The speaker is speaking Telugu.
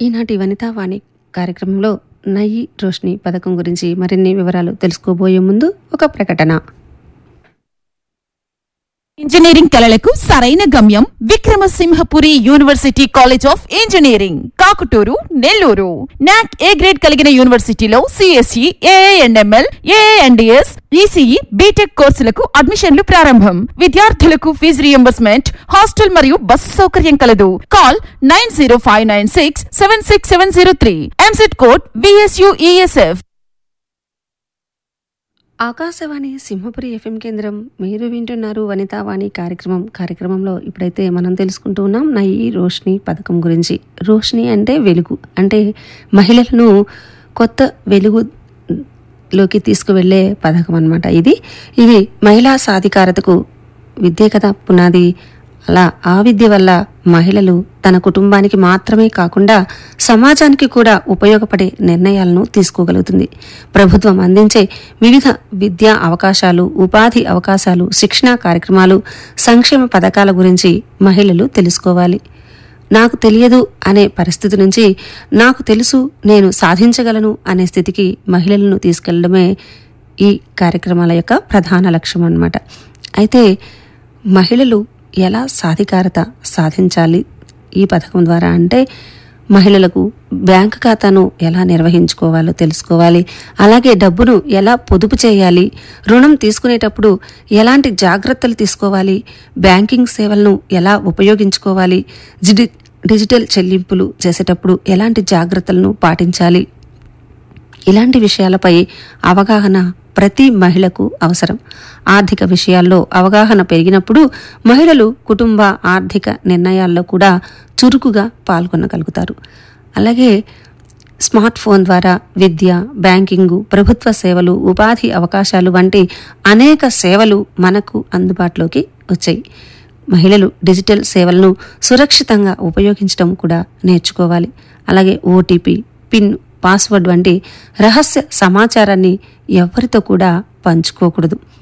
ఈనాటి వనితా వాణి కార్యక్రమంలో నయి రోష్ని పథకం గురించి మరిన్ని వివరాలు తెలుసుకోబోయే ముందు ఒక ప్రకటన ఇంజనీరింగ్ కళలకు సరైన గమ్యం Vikramasimhapuri university college of engineering Kakuturu Nellore NAAC A grade కలిగిన యూనివర్సిటీలో CSE ANML ANDS ECE BTech కోర్సులకు అడ్మిషన్లు ప్రారంభం విద్యార్థులకు ఫీజు రియంబర్స్మెంట్ హాస్టల్ మరియు బస్సు సౌకర్యం కలదు call nine zero five nine six seven six seven zero three EAMCET code VSUESF Akashvani Simhapuri FM కేంద్రం మీరు వింటున్నారు వనితావాణి కార్యక్రమం కార్యక్రమంలో ఇప్పుడైతే మనం తెలుసుకుంటూ ఉన్నాం నయి రోష్ని పథకం గురించి రోష్ని అంటే వెలుగు అంటే మహిళలను కొత్త వెలుగులోకి తీసుకువెళ్ళే పథకం అన్నమాట ఇది ఇది మహిళా సాధికారతకు విద్య కదా పునాది అలా ఆ విద్య వల్ల మహిళలు తన కుటుంబానికి మాత్రమే కాకుండా సమాజానికి కూడా ఉపయోగపడే నిర్ణయాలను తీసుకోగలుగుతుంది ప్రభుత్వం అందించే వివిధ విద్యా అవకాశాలు ఉపాధి అవకాశాలు శిక్షణా కార్యక్రమాలు సంక్షేమ పథకాల గురించి మహిళలు తెలుసుకోవాలి నాకు తెలియదు అనే పరిస్థితి నుంచి నాకు తెలుసు నేను సాధించగలను అనే స్థితికి మహిళలను తీసుకెళ్లడమే ఈ కార్యక్రమాల యొక్క ప్రధాన లక్ష్యం అన్నమాట అయితే మహిళలు ఎలా సాధికారత సాధించాలి ఈ పథకం ద్వారా అంటే మహిళలకు బ్యాంకు ఖాతాను ఎలా నిర్వహించుకోవాలో తెలుసుకోవాలి అలాగే డబ్బును ఎలా పొదుపు చేయాలి రుణం తీసుకునేటప్పుడు ఎలాంటి జాగ్రత్తలు తీసుకోవాలి బ్యాంకింగ్ సేవలను ఎలా ఉపయోగించుకోవాలి జిడి డిజిటల్ చెల్లింపులు చేసేటప్పుడు ఎలాంటి జాగ్రత్తలను పాటించాలి ఇలాంటి విషయాలపై అవగాహన ప్రతి మహిళకు అవసరం ఆర్థిక విషయాల్లో అవగాహన పెరిగినప్పుడు మహిళలు కుటుంబ ఆర్థిక నిర్ణయాల్లో కూడా చురుకుగా పాల్గొనగలుగుతారు అలాగే స్మార్ట్ ఫోన్ ద్వారా విద్య బ్యాంకింగు ప్రభుత్వ సేవలు ఉపాధి అవకాశాలు వంటి అనేక సేవలు మనకు అందుబాటులోకి వచ్చాయి మహిళలు డిజిటల్ సేవలను సురక్షితంగా ఉపయోగించడం కూడా నేర్చుకోవాలి అలాగే ఓటీపీ పిన్ పాస్వర్డ్ వంటి రహస్య సమాచారాన్ని ఎవరితో కూడా పంచుకోకూడదు